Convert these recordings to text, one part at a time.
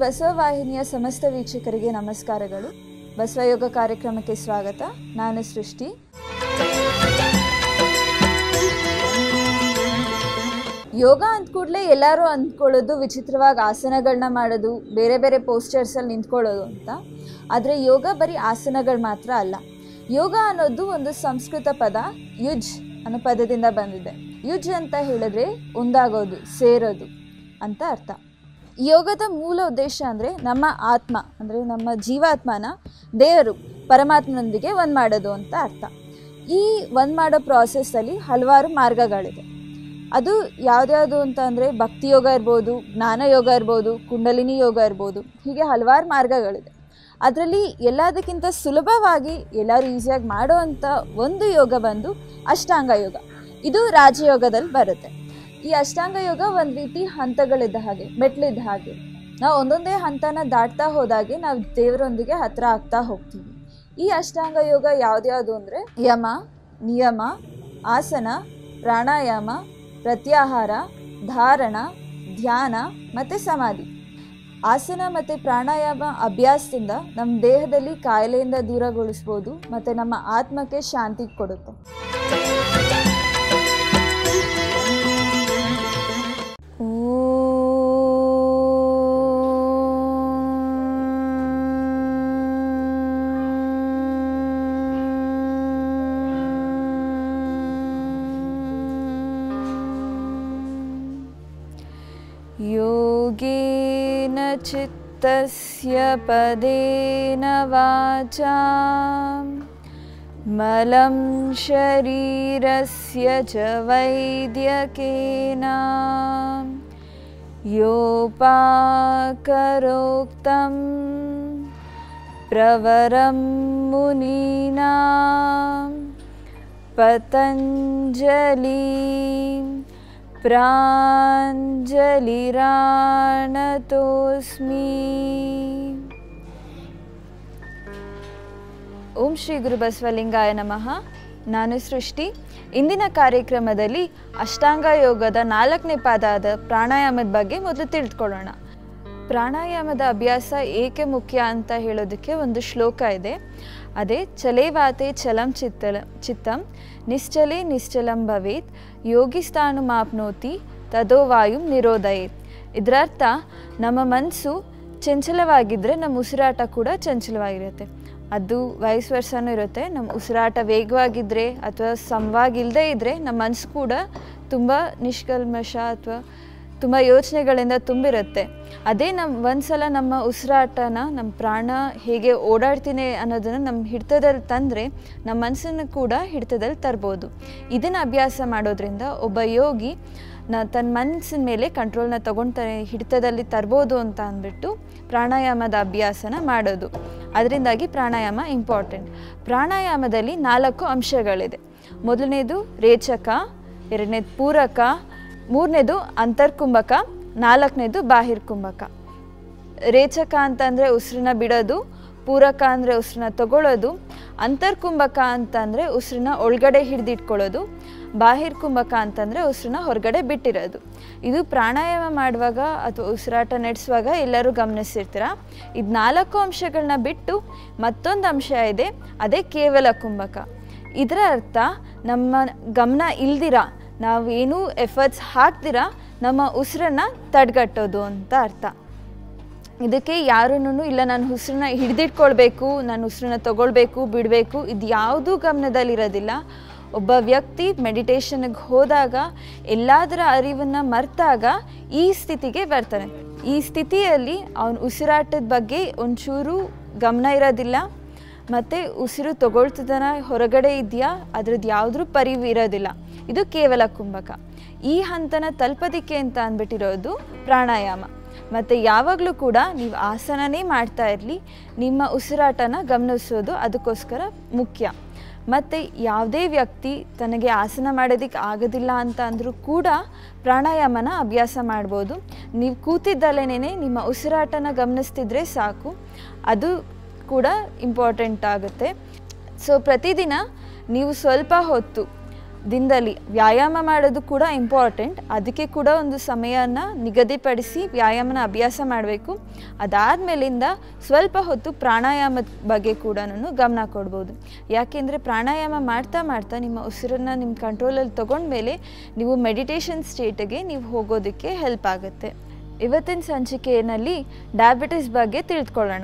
ಬಸವವಾಹಿನಿಯ ಸಮಸ್ತ ವೀಕ್ಷಕರಿಗೆ ನಮಸ್ಕಾರಗಳು ಬಸವಯೋಗ ಕಾರ್ಯಕ್ರಮಕ್ಕೆ ಸ್ವಾಗತ ನಾನು ಸೃಷ್ಟಿ ಯೋಗ ಅಂದ ಕೂಡಲೇ ಎಲ್ಲರೂ ಅಂದ್ಕೊಳ್ಳೋದು ವಿಚಿತ್ರವಾಗಿ ಆಸನಗಳನ್ನ ಮಾಡೋದು ಬೇರೆ ಬೇರೆ ಪೋಸ್ಟರ್ಸಲ್ಲಿ ನಿಂತ್ಕೊಳ್ಳೋದು ಅಂತ ಆದರೆ ಯೋಗ ಬರೀ ಆಸನಗಳು ಮಾತ್ರ ಅಲ್ಲ ಯೋಗ ಅನ್ನೋದು ಒಂದು ಸಂಸ್ಕೃತ ಪದ ಯುಜ್ ಅನ್ನೋ ಪದದಿಂದ ಬಂದಿದೆ ಯುಜ್ ಅಂತ ಹೇಳಿದ್ರೆ ಒಂದಾಗೋದು ಸೇರೋದು ಅಂತ ಅರ್ಥ ಯೋಗದ ಮೂಲ ಉದ್ದೇಶ ಅಂದರೆ ನಮ್ಮ ಆತ್ಮ ಅಂದರೆ ನಮ್ಮ ಜೀವಾತ್ಮನ ದೇವರು ಪರಮಾತ್ಮನೊಂದಿಗೆ ಒಂದು ಮಾಡೋದು ಅಂತ ಅರ್ಥ ಈ ಒಂದು ಮಾಡೋ ಪ್ರಾಸೆಸ್ಸಲ್ಲಿ ಹಲವಾರು ಮಾರ್ಗಗಳಿದೆ ಅದು ಯಾವ್ದ್ಯಾವುದು ಅಂತ ಅಂದರೆ ಭಕ್ತಿ ಯೋಗ ಇರ್ಬೋದು ಜ್ಞಾನ ಯೋಗ ಇರ್ಬೋದು ಕುಂಡಲಿನಿ ಯೋಗ ಇರ್ಬೋದು ಹೀಗೆ ಹಲವಾರು ಮಾರ್ಗಗಳಿದೆ ಅದರಲ್ಲಿ ಎಲ್ಲದಕ್ಕಿಂತ ಸುಲಭವಾಗಿ ಎಲ್ಲರೂ ಈಸಿಯಾಗಿ ಮಾಡುವಂಥ ಒಂದು ಯೋಗ ಬಂದು ಅಷ್ಟಾಂಗ ಯೋಗ ಇದು ರಾಜಯೋಗದಲ್ಲಿ ಬರುತ್ತೆ ಈ ಅಷ್ಟಾಂಗ ಯೋಗ ಒಂದು ರೀತಿ ಹಂತಗಳಿದ್ದ ಹಾಗೆ ಮೆಟ್ಲಿದ್ದ ಹಾಗೆ ನಾವು ಒಂದೊಂದೇ ಹಂತನ ದಾಟ್ತಾ ಹೋದಾಗೆ ನಾವು ದೇವರೊಂದಿಗೆ ಹತ್ರ ಆಗ್ತಾ ಹೋಗ್ತೀವಿ ಈ ಅಷ್ಟಾಂಗ ಯೋಗ ಯಾವ್ದ್ಯಾವುದು ಅಂದರೆ ಯಮ ನಿಯಮ ಆಸನ ಪ್ರಾಣಾಯಾಮ ಪ್ರತ್ಯಾಹಾರ ಧಾರಣ ಧ್ಯಾನ ಮತ್ತು ಸಮಾಧಿ ಆಸನ ಮತ್ತು ಪ್ರಾಣಾಯಾಮ ಅಭ್ಯಾಸದಿಂದ ನಮ್ಮ ದೇಹದಲ್ಲಿ ಕಾಯಿಲೆಯಿಂದ ದೂರಗೊಳಿಸ್ಬೋದು ಮತ್ತು ನಮ್ಮ ಆತ್ಮಕ್ಕೆ ಶಾಂತಿ ಕೊಡುತ್ತೆ योगेन चित्तस्य पदेन वाचा मलं शरीरस्य च वैद्यकेन योपाकरोक्तं प्रवरं मुनीनां पतञ्जलि ಪ್ರಾಂಜಲಿರಾಣತೋಸ್ಮಿ ಓಂ ಶ್ರೀ ಗುರು ಬಸವಲಿಂಗಾಯ ನಮಃ ನಾನು ಸೃಷ್ಟಿ ಇಂದಿನ ಕಾರ್ಯಕ್ರಮದಲ್ಲಿ ಅಷ್ಟಾಂಗ ಯೋಗದ ನಾಲ್ಕನೇ ಪಾದ ಆದ ಪ್ರಾಣಾಯಾಮದ ಬಗ್ಗೆ ಮೊದಲು ತಿಳಿದುಕೊಳ್ಳೋಣ ಪ್ರಾಣಾಯಾಮದ ಅಭ್ಯಾಸ ಏಕೆ ಮುಖ್ಯ ಅಂತ ಹೇಳೋದಕ್ಕೆ ಒಂದು ಶ್ಲೋಕ ಇದೆ ಅದೇ ಚಲೇವಾತೆ ಚಲಂ ಚಿತ್ತಲ ಚಿತ್ತಂ ನಿಶ್ಚಲೇ ನಿಶ್ಚಲಂ ಭವೇತ್ ಯೋಗಿಸ್ತಾನು ಮಾಪ್ನೋತಿ ತದೋ ವಾಯುಂ ನಿರೋಧಯೇತ್ ಇದರರ್ಥ ನಮ್ಮ ಮನಸ್ಸು ಚಂಚಲವಾಗಿದ್ದರೆ ನಮ್ಮ ಉಸಿರಾಟ ಕೂಡ ಚಂಚಲವಾಗಿರುತ್ತೆ ಅದು ವಯಸ್ಸು ವರ್ಷನೂ ಇರುತ್ತೆ ನಮ್ಮ ಉಸಿರಾಟ ವೇಗವಾಗಿದ್ದರೆ ಅಥವಾ ಸಮವಾಗಿಲ್ಲದೆ ಇದ್ದರೆ ನಮ್ಮ ಮನಸ್ಸು ಕೂಡ ತುಂಬ ನಿಷ್ಕಲ್ಮಶ ಅಥವಾ ತುಂಬ ಯೋಚನೆಗಳಿಂದ ತುಂಬಿರುತ್ತೆ ಅದೇ ನಮ್ಮ ಒಂದ್ಸಲ ನಮ್ಮ ಉಸಿರಾಟನ ನಮ್ಮ ಪ್ರಾಣ ಹೇಗೆ ಓಡಾಡ್ತೀನಿ ಅನ್ನೋದನ್ನು ನಮ್ಮ ಹಿಡಿತದಲ್ಲಿ ತಂದರೆ ನಮ್ಮ ಮನಸ್ಸನ್ನು ಕೂಡ ಹಿಡಿತದಲ್ಲಿ ತರ್ಬೋದು ಇದನ್ನು ಅಭ್ಯಾಸ ಮಾಡೋದ್ರಿಂದ ಒಬ್ಬ ಯೋಗಿ ನ ತನ್ನ ಮನಸ್ಸಿನ ಮೇಲೆ ಕಂಟ್ರೋಲ್ನ ತೊಗೊಳ್ತಾರೆ ಹಿಡಿತದಲ್ಲಿ ತರ್ಬೋದು ಅಂತ ಅಂದ್ಬಿಟ್ಟು ಪ್ರಾಣಾಯಾಮದ ಅಭ್ಯಾಸನ ಮಾಡೋದು ಅದರಿಂದಾಗಿ ಪ್ರಾಣಾಯಾಮ ಇಂಪಾರ್ಟೆಂಟ್ ಪ್ರಾಣಾಯಾಮದಲ್ಲಿ ನಾಲ್ಕು ಅಂಶಗಳಿದೆ ಮೊದಲನೇದು ರೇಚಕ ಎರಡನೇದು ಪೂರಕ ಮೂರನೇದು ಅಂತರ್ಕುಂಭಕ ನಾಲ್ಕನೇದು ಬಾಹಿರ್ಕುಂಭಕ ರೇಚಕ ಅಂತಂದರೆ ಉಸಿರನ್ನ ಬಿಡೋದು ಪೂರಕ ಅಂದರೆ ಉಸಿರನ್ನ ತಗೊಳ್ಳೋದು ಅಂತರ್ಕುಂಭಕ ಅಂತಂದರೆ ಉಸಿರನ್ನ ಒಳಗಡೆ ಹಿಡಿದಿಟ್ಕೊಳ್ಳೋದು ಬಾಹಿರ್ಕುಂಭಕ ಅಂತಂದರೆ ಉಸಿರನ್ನ ಹೊರಗಡೆ ಬಿಟ್ಟಿರೋದು ಇದು ಪ್ರಾಣಾಯಾಮ ಮಾಡುವಾಗ ಅಥವಾ ಉಸಿರಾಟ ನಡೆಸುವಾಗ ಎಲ್ಲರೂ ಗಮನಿಸಿರ್ತೀರ ಇದು ನಾಲ್ಕು ಅಂಶಗಳನ್ನ ಬಿಟ್ಟು ಮತ್ತೊಂದು ಅಂಶ ಇದೆ ಅದೇ ಕೇವಲ ಕುಂಭಕ ಇದರ ಅರ್ಥ ನಮ್ಮ ಗಮನ ಇಲ್ದಿರ ನಾವೇನೂ ಎಫರ್ಟ್ಸ್ ಹಾಕ್ದಿರ ನಮ್ಮ ಉಸಿರನ್ನ ತಡೆಗಟ್ಟೋದು ಅಂತ ಅರ್ಥ ಇದಕ್ಕೆ ಯಾರೂ ಇಲ್ಲ ನಾನು ಉಸಿರನ್ನ ಹಿಡಿದಿಟ್ಕೊಳ್ಬೇಕು ನಾನು ಉಸಿರನ್ನ ತಗೊಳ್ಬೇಕು ಬಿಡಬೇಕು ಇದು ಯಾವುದೂ ಗಮನದಲ್ಲಿರೋದಿಲ್ಲ ಒಬ್ಬ ವ್ಯಕ್ತಿ ಮೆಡಿಟೇಷನ್ಗೆ ಹೋದಾಗ ಎಲ್ಲದರ ಅರಿವನ್ನು ಮರೆತಾಗ ಈ ಸ್ಥಿತಿಗೆ ಬರ್ತಾನೆ ಈ ಸ್ಥಿತಿಯಲ್ಲಿ ಅವನ ಉಸಿರಾಟದ ಬಗ್ಗೆ ಒಂಚೂರು ಗಮನ ಇರೋದಿಲ್ಲ ಮತ್ತು ಉಸಿರು ತಗೊಳ್ತಿದ್ದಾನ ಹೊರಗಡೆ ಇದೆಯಾ ಅದ್ರದ್ದು ಯಾವುದ್ರೂ ಪರಿವು ಇರೋದಿಲ್ಲ ಇದು ಕೇವಲ ಕುಂಭಕ ಈ ಹಂತನ ತಲುಪೋದಿಕ್ಕೆ ಅಂತ ಅಂದ್ಬಿಟ್ಟಿರೋದು ಪ್ರಾಣಾಯಾಮ ಮತ್ತು ಯಾವಾಗಲೂ ಕೂಡ ನೀವು ಆಸನನೇ ಮಾಡ್ತಾ ಇರಲಿ ನಿಮ್ಮ ಉಸಿರಾಟನ ಗಮನಿಸೋದು ಅದಕ್ಕೋಸ್ಕರ ಮುಖ್ಯ ಮತ್ತು ಯಾವುದೇ ವ್ಯಕ್ತಿ ತನಗೆ ಆಸನ ಮಾಡೋದಕ್ಕೆ ಆಗೋದಿಲ್ಲ ಅಂತ ಅಂದರೂ ಕೂಡ ಪ್ರಾಣಾಯಾಮನ ಅಭ್ಯಾಸ ಮಾಡ್ಬೋದು ನೀವು ಕೂತಿದ್ದಲ್ಲೇ ನಿಮ್ಮ ಉಸಿರಾಟನ ಗಮನಿಸ್ತಿದ್ರೆ ಸಾಕು ಅದು ಕೂಡ ಇಂಪಾರ್ಟೆಂಟ್ ಆಗುತ್ತೆ ಸೊ ಪ್ರತಿದಿನ ನೀವು ಸ್ವಲ್ಪ ಹೊತ್ತು ದಿನದಲ್ಲಿ ವ್ಯಾಯಾಮ ಮಾಡೋದು ಕೂಡ ಇಂಪಾರ್ಟೆಂಟ್ ಅದಕ್ಕೆ ಕೂಡ ಒಂದು ಸಮಯನ ನಿಗದಿಪಡಿಸಿ ವ್ಯಾಯಾಮನ ಅಭ್ಯಾಸ ಮಾಡಬೇಕು ಅದಾದಮೇಲಿಂದ ಸ್ವಲ್ಪ ಹೊತ್ತು ಪ್ರಾಣಾಯಾಮದ ಬಗ್ಗೆ ಕೂಡ ಗಮನ ಕೊಡ್ಬೋದು ಯಾಕೆಂದರೆ ಪ್ರಾಣಾಯಾಮ ಮಾಡ್ತಾ ಮಾಡ್ತಾ ನಿಮ್ಮ ಉಸಿರನ್ನು ನಿಮ್ಮ ಕಂಟ್ರೋಲಲ್ಲಿ ತೊಗೊಂಡ್ಮೇಲೆ ನೀವು ಮೆಡಿಟೇಷನ್ ಸ್ಟೇಟಿಗೆ ನೀವು ಹೋಗೋದಕ್ಕೆ ಹೆಲ್ಪ್ ಆಗುತ್ತೆ ಇವತ್ತಿನ ಸಂಚಿಕೆಯಲ್ಲಿ ಡಯಾಬಿಟಿಸ್ ಬಗ್ಗೆ ತಿಳಿದುಕೊಳ್ಳೋಣ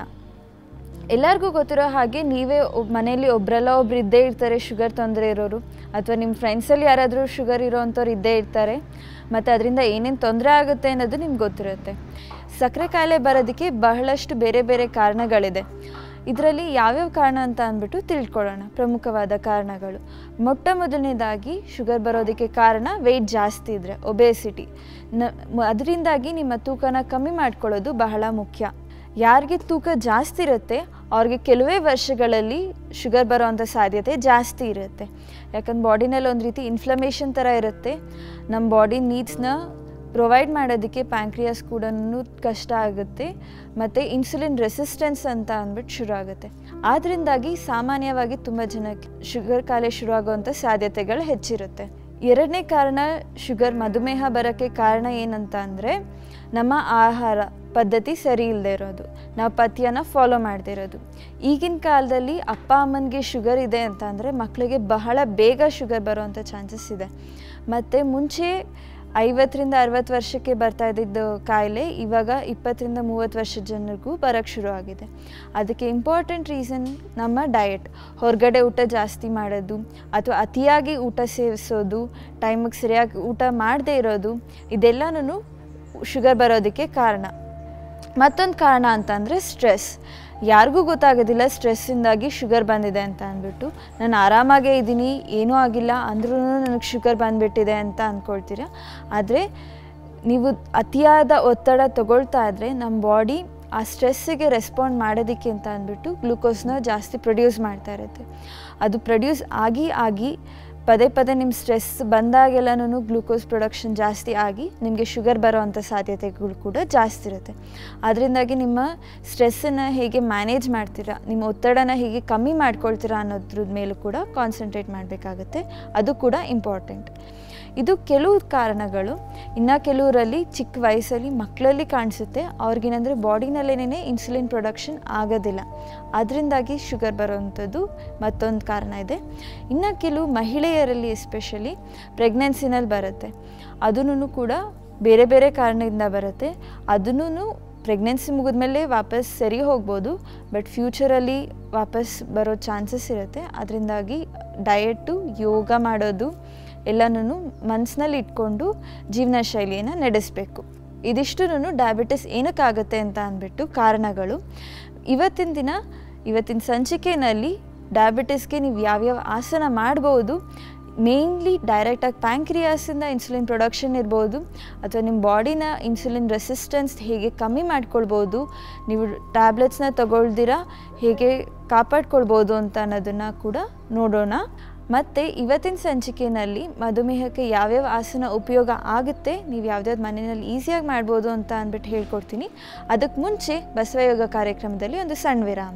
ಎಲ್ಲರಿಗೂ ಗೊತ್ತಿರೋ ಹಾಗೆ ನೀವೇ ಒಬ್ ಮನೇಲಿ ಒಬ್ರಲ್ಲ ಒಬ್ರು ಇದ್ದೇ ಇರ್ತಾರೆ ಶುಗರ್ ತೊಂದರೆ ಇರೋರು ಅಥವಾ ನಿಮ್ಮ ಫ್ರೆಂಡ್ಸಲ್ಲಿ ಯಾರಾದರೂ ಶುಗರ್ ಇರೋವಂಥವ್ರು ಇದ್ದೇ ಇರ್ತಾರೆ ಮತ್ತು ಅದರಿಂದ ಏನೇನು ತೊಂದರೆ ಆಗುತ್ತೆ ಅನ್ನೋದು ನಿಮ್ಗೆ ಗೊತ್ತಿರುತ್ತೆ ಸಕ್ಕರೆ ಕಾಯಿಲೆ ಬರೋದಕ್ಕೆ ಬಹಳಷ್ಟು ಬೇರೆ ಬೇರೆ ಕಾರಣಗಳಿದೆ ಇದರಲ್ಲಿ ಯಾವ್ಯಾವ ಕಾರಣ ಅಂತ ಅಂದ್ಬಿಟ್ಟು ತಿಳ್ಕೊಳ್ಳೋಣ ಪ್ರಮುಖವಾದ ಕಾರಣಗಳು ಮೊಟ್ಟ ಮೊದಲನೇದಾಗಿ ಶುಗರ್ ಬರೋದಕ್ಕೆ ಕಾರಣ ವೆಯ್ಟ್ ಜಾಸ್ತಿ ಇದ್ದರೆ ಒಬೇಸಿಟಿ ನ ಅದರಿಂದಾಗಿ ನಿಮ್ಮ ತೂಕನ ಕಮ್ಮಿ ಮಾಡ್ಕೊಳ್ಳೋದು ಬಹಳ ಮುಖ್ಯ ಯಾರಿಗೆ ತೂಕ ಜಾಸ್ತಿ ಇರುತ್ತೆ ಅವ್ರಿಗೆ ಕೆಲವೇ ವರ್ಷಗಳಲ್ಲಿ ಶುಗರ್ ಬರೋವಂಥ ಸಾಧ್ಯತೆ ಜಾಸ್ತಿ ಇರುತ್ತೆ ಯಾಕಂದ್ರೆ ಬಾಡಿನಲ್ಲಿ ಒಂದು ರೀತಿ ಇನ್ಫ್ಲಮೇಷನ್ ಥರ ಇರುತ್ತೆ ನಮ್ಮ ಬಾಡಿ ನೀಡ್ಸ್ನ ಪ್ರೊವೈಡ್ ಮಾಡೋದಕ್ಕೆ ಪ್ಯಾಂಕ್ರಿಯಾಸ್ ಕೂಡ ಕಷ್ಟ ಆಗುತ್ತೆ ಮತ್ತು ಇನ್ಸುಲಿನ್ ರೆಸಿಸ್ಟೆನ್ಸ್ ಅಂತ ಅಂದ್ಬಿಟ್ಟು ಶುರು ಆಗುತ್ತೆ ಆದ್ದರಿಂದಾಗಿ ಸಾಮಾನ್ಯವಾಗಿ ತುಂಬ ಜನಕ್ಕೆ ಶುಗರ್ ಕಾಯಿಲೆ ಶುರು ಆಗುವಂಥ ಸಾಧ್ಯತೆಗಳು ಹೆಚ್ಚಿರುತ್ತೆ ಎರಡನೇ ಕಾರಣ ಶುಗರ್ ಮಧುಮೇಹ ಬರೋಕ್ಕೆ ಕಾರಣ ಏನಂತ ಅಂದರೆ ನಮ್ಮ ಆಹಾರ ಪದ್ಧತಿ ಸರಿ ಇಲ್ಲದೆ ಇರೋದು ನಾವು ಪಥ್ಯನ ಫಾಲೋ ಮಾಡದೇ ಇರೋದು ಈಗಿನ ಕಾಲದಲ್ಲಿ ಅಪ್ಪ ಅಮ್ಮನಿಗೆ ಶುಗರ್ ಇದೆ ಅಂತ ಅಂದರೆ ಮಕ್ಕಳಿಗೆ ಬಹಳ ಬೇಗ ಶುಗರ್ ಬರೋವಂಥ ಚಾನ್ಸಸ್ ಇದೆ ಮತ್ತು ಮುಂಚೆ ಐವತ್ತರಿಂದ ಅರವತ್ತು ವರ್ಷಕ್ಕೆ ಬರ್ತಾ ಇದ್ದಿದ್ದು ಕಾಯಿಲೆ ಇವಾಗ ಇಪ್ಪತ್ತರಿಂದ ಮೂವತ್ತು ವರ್ಷದ ಜನರಿಗೂ ಬರೋಕ್ಕೆ ಶುರು ಆಗಿದೆ ಅದಕ್ಕೆ ಇಂಪಾರ್ಟೆಂಟ್ ರೀಸನ್ ನಮ್ಮ ಡಯಟ್ ಹೊರಗಡೆ ಊಟ ಜಾಸ್ತಿ ಮಾಡೋದು ಅಥವಾ ಅತಿಯಾಗಿ ಊಟ ಸೇವಿಸೋದು ಟೈಮಿಗೆ ಸರಿಯಾಗಿ ಊಟ ಮಾಡದೇ ಇರೋದು ಇದೆಲ್ಲನೂ ಶುಗರ್ ಬರೋದಕ್ಕೆ ಕಾರಣ ಮತ್ತೊಂದು ಕಾರಣ ಅಂತಂದರೆ ಸ್ಟ್ರೆಸ್ ಯಾರಿಗೂ ಗೊತ್ತಾಗೋದಿಲ್ಲ ಸ್ಟ್ರೆಸ್ಸಿಂದಾಗಿ ಶುಗರ್ ಬಂದಿದೆ ಅಂತ ಅಂದ್ಬಿಟ್ಟು ನಾನು ಆರಾಮಾಗೇ ಇದ್ದೀನಿ ಏನೂ ಆಗಿಲ್ಲ ಅಂದ್ರೂ ನನಗೆ ಶುಗರ್ ಬಂದುಬಿಟ್ಟಿದೆ ಅಂತ ಅಂದ್ಕೊಳ್ತೀರ ಆದರೆ ನೀವು ಅತಿಯಾದ ಒತ್ತಡ ತಗೊಳ್ತಾ ಇದ್ದರೆ ನಮ್ಮ ಬಾಡಿ ಆ ಸ್ಟ್ರೆಸ್ಸಿಗೆ ರೆಸ್ಪಾಂಡ್ ಮಾಡೋದಕ್ಕೆ ಅಂತ ಅಂದ್ಬಿಟ್ಟು ಗ್ಲೂಕೋಸ್ನ ಜಾಸ್ತಿ ಪ್ರೊಡ್ಯೂಸ್ ಮಾಡ್ತಾ ಇರುತ್ತೆ ಅದು ಪ್ರೊಡ್ಯೂಸ್ ಆಗಿ ಆಗಿ ಪದೇ ಪದೇ ನಿಮ್ಮ ಸ್ಟ್ರೆಸ್ ಬಂದಾಗೆಲ್ಲನೂ ಗ್ಲೂಕೋಸ್ ಪ್ರೊಡಕ್ಷನ್ ಜಾಸ್ತಿ ಆಗಿ ನಿಮಗೆ ಶುಗರ್ ಬರೋವಂಥ ಸಾಧ್ಯತೆಗಳು ಕೂಡ ಜಾಸ್ತಿ ಇರುತ್ತೆ ಅದರಿಂದಾಗಿ ನಿಮ್ಮ ಸ್ಟ್ರೆಸ್ಸನ್ನು ಹೇಗೆ ಮ್ಯಾನೇಜ್ ಮಾಡ್ತೀರಾ ನಿಮ್ಮ ಒತ್ತಡನ ಹೇಗೆ ಕಮ್ಮಿ ಮಾಡ್ಕೊಳ್ತೀರಾ ಅನ್ನೋದ್ರ ಮೇಲೂ ಕೂಡ ಕಾನ್ಸಂಟ್ರೇಟ್ ಮಾಡಬೇಕಾಗತ್ತೆ ಅದು ಕೂಡ ಇಂಪಾರ್ಟೆಂಟ್ ಇದು ಕೆಲವು ಕಾರಣಗಳು ಇನ್ನು ಕೆಲವರಲ್ಲಿ ಚಿಕ್ಕ ವಯಸ್ಸಲ್ಲಿ ಮಕ್ಕಳಲ್ಲಿ ಕಾಣಿಸುತ್ತೆ ಅವ್ರಿಗೇನೆಂದರೆ ಬಾಡಿನಲ್ಲೇನೇ ಇನ್ಸುಲಿನ್ ಪ್ರೊಡಕ್ಷನ್ ಆಗೋದಿಲ್ಲ ಅದರಿಂದಾಗಿ ಶುಗರ್ ಬರೋವಂಥದ್ದು ಮತ್ತೊಂದು ಕಾರಣ ಇದೆ ಇನ್ನು ಕೆಲವು ಮಹಿಳೆಯರಲ್ಲಿ ಎಸ್ಪೆಷಲಿ ಪ್ರೆಗ್ನೆನ್ಸಿನಲ್ಲಿ ಬರುತ್ತೆ ಅದೂ ಕೂಡ ಬೇರೆ ಬೇರೆ ಕಾರಣದಿಂದ ಬರುತ್ತೆ ಅದನ್ನು ಪ್ರೆಗ್ನೆನ್ಸಿ ಮುಗಿದ್ಮೇಲೆ ವಾಪಸ್ ಸರಿ ಹೋಗ್ಬೋದು ಬಟ್ ಫ್ಯೂಚರಲ್ಲಿ ವಾಪಸ್ ಬರೋ ಚಾನ್ಸಸ್ ಇರುತ್ತೆ ಅದರಿಂದಾಗಿ ಡಯಟು ಯೋಗ ಮಾಡೋದು ಎಲ್ಲನೂ ಮನಸ್ಸಿನಲ್ಲಿ ಇಟ್ಕೊಂಡು ಜೀವನ ಶೈಲಿಯನ್ನು ನಡೆಸಬೇಕು ಇದಿಷ್ಟು ಡಯಾಬಿಟಿಸ್ ಏನಕ್ಕಾಗುತ್ತೆ ಅಂತ ಅಂದ್ಬಿಟ್ಟು ಕಾರಣಗಳು ಇವತ್ತಿನ ದಿನ ಇವತ್ತಿನ ಸಂಚಿಕೆಯಲ್ಲಿ ಡಯಾಬಿಟಿಸ್ಗೆ ನೀವು ಯಾವ್ಯಾವ ಆಸನ ಮಾಡ್ಬೋದು ಮೇಯ್ನ್ಲಿ ಡೈರೆಕ್ಟಾಗಿ ಪ್ಯಾಂಕ್ರಿಯಾಸಿಂದ ಇನ್ಸುಲಿನ್ ಪ್ರೊಡಕ್ಷನ್ ಇರ್ಬೋದು ಅಥವಾ ನಿಮ್ಮ ಬಾಡಿನ ಇನ್ಸುಲಿನ್ ರೆಸಿಸ್ಟೆನ್ಸ್ ಹೇಗೆ ಕಮ್ಮಿ ಮಾಡ್ಕೊಳ್ಬೋದು ನೀವು ಟ್ಯಾಬ್ಲೆಟ್ಸ್ನ ತಗೊಳ್ದಿರ ಹೇಗೆ ಕಾಪಾಡ್ಕೊಳ್ಬೋದು ಅಂತ ಅನ್ನೋದನ್ನು ಕೂಡ ನೋಡೋಣ ಮತ್ತು ಇವತ್ತಿನ ಸಂಚಿಕೆಯಲ್ಲಿ ಮಧುಮೇಹಕ್ಕೆ ಯಾವ್ಯಾವ ಆಸನ ಉಪಯೋಗ ಆಗುತ್ತೆ ನೀವು ಯಾವ್ದಾವ್ದು ಮನೆಯಲ್ಲಿ ಈಸಿಯಾಗಿ ಮಾಡ್ಬೋದು ಅಂತ ಅಂದ್ಬಿಟ್ಟು ಹೇಳ್ಕೊಡ್ತೀನಿ ಅದಕ್ಕೆ ಮುಂಚೆ ಬಸವಯೋಗ ಕಾರ್ಯಕ್ರಮದಲ್ಲಿ ಒಂದು ಸಣ್ಣ ವಿರಾಮ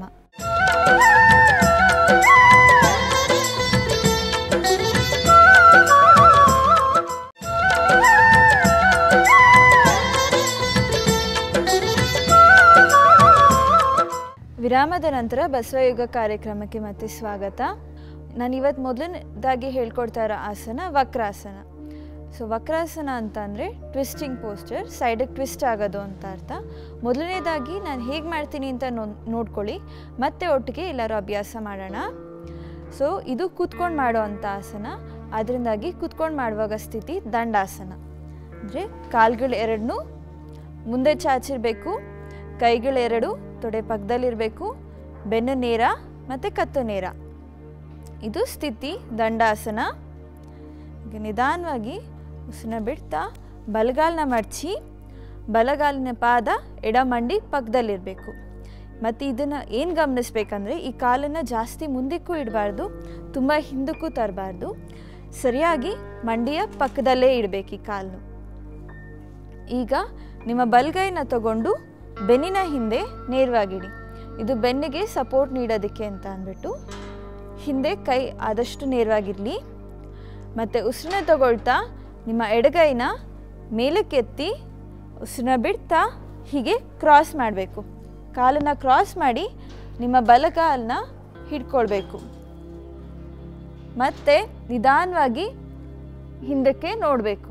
ವಿರಾಮದ ನಂತರ ಬಸವಯೋಗ ಕಾರ್ಯಕ್ರಮಕ್ಕೆ ಮತ್ತೆ ಸ್ವಾಗತ ನಾನು ಇವತ್ತು ಮೊದಲನೇದಾಗಿ ಹೇಳ್ಕೊಡ್ತಾ ಇರೋ ಆಸನ ವಕ್ರಾಸನ ಸೊ ವಕ್ರಾಸನ ಅಂತಂದರೆ ಟ್ವಿಸ್ಟಿಂಗ್ ಪೋಸ್ಚರ್ ಸೈಡಿಗೆ ಟ್ವಿಸ್ಟ್ ಆಗೋದು ಅಂತ ಅರ್ಥ ಮೊದಲನೇದಾಗಿ ನಾನು ಹೇಗೆ ಮಾಡ್ತೀನಿ ಅಂತ ನೋ ನೋಡ್ಕೊಳ್ಳಿ ಮತ್ತೆ ಒಟ್ಟಿಗೆ ಎಲ್ಲರೂ ಅಭ್ಯಾಸ ಮಾಡೋಣ ಸೊ ಇದು ಕೂತ್ಕೊಂಡು ಮಾಡೋ ಅಂಥ ಆಸನ ಅದರಿಂದಾಗಿ ಕೂತ್ಕೊಂಡು ಮಾಡುವಾಗ ಸ್ಥಿತಿ ದಂಡಾಸನ ಅಂದರೆ ಕಾಲ್ಗಳು ಎರಡನ್ನೂ ಮುಂದೆ ಚಾಚಿರಬೇಕು ಕೈಗಳೆರಡು ತೊಡೆ ಪಕ್ಕದಲ್ಲಿರಬೇಕು ಬೆನ್ನು ನೇರ ಮತ್ತು ಕತ್ತು ನೇರ ಇದು ಸ್ಥಿತಿ ದಂಡಾಸನ ಈಗ ನಿಧಾನವಾಗಿ ಉಸಿನ ಬಿಡ್ತಾ ಬಲಗಾಲನ್ನ ಮಡಚಿ ಬಲಗಾಲಿನ ಪಾದ ಎಡಮಂಡಿ ಪಕ್ಕದಲ್ಲಿರಬೇಕು ಮತ್ತು ಇದನ್ನು ಏನು ಗಮನಿಸ್ಬೇಕಂದ್ರೆ ಈ ಕಾಲನ್ನು ಜಾಸ್ತಿ ಮುಂದಕ್ಕೂ ಇಡಬಾರ್ದು ತುಂಬ ಹಿಂದಕ್ಕೂ ತರಬಾರ್ದು ಸರಿಯಾಗಿ ಮಂಡಿಯ ಪಕ್ಕದಲ್ಲೇ ಇಡಬೇಕು ಈ ಕಾಲನ್ನು ಈಗ ನಿಮ್ಮ ಬಲಗೈನ ತಗೊಂಡು ಬೆನ್ನಿನ ಹಿಂದೆ ನೇರವಾಗಿಡಿ ಇದು ಬೆನ್ನಿಗೆ ಸಪೋರ್ಟ್ ನೀಡೋದಕ್ಕೆ ಅಂತ ಅಂದ್ಬಿಟ್ಟು ಹಿಂದೆ ಕೈ ಆದಷ್ಟು ನೇರವಾಗಿರಲಿ ಮತ್ತು ಉಸಿರನ್ನ ತಗೊಳ್ತಾ ನಿಮ್ಮ ಎಡಗೈನ ಮೇಲಕ್ಕೆತ್ತಿ ಉಸಿರನ್ನ ಬಿಡ್ತಾ ಹೀಗೆ ಕ್ರಾಸ್ ಮಾಡಬೇಕು ಕಾಲನ್ನು ಕ್ರಾಸ್ ಮಾಡಿ ನಿಮ್ಮ ಬಲಗಾಲನ್ನ ಹಿಡ್ಕೊಳ್ಬೇಕು ಮತ್ತೆ ನಿಧಾನವಾಗಿ ಹಿಂದಕ್ಕೆ ನೋಡಬೇಕು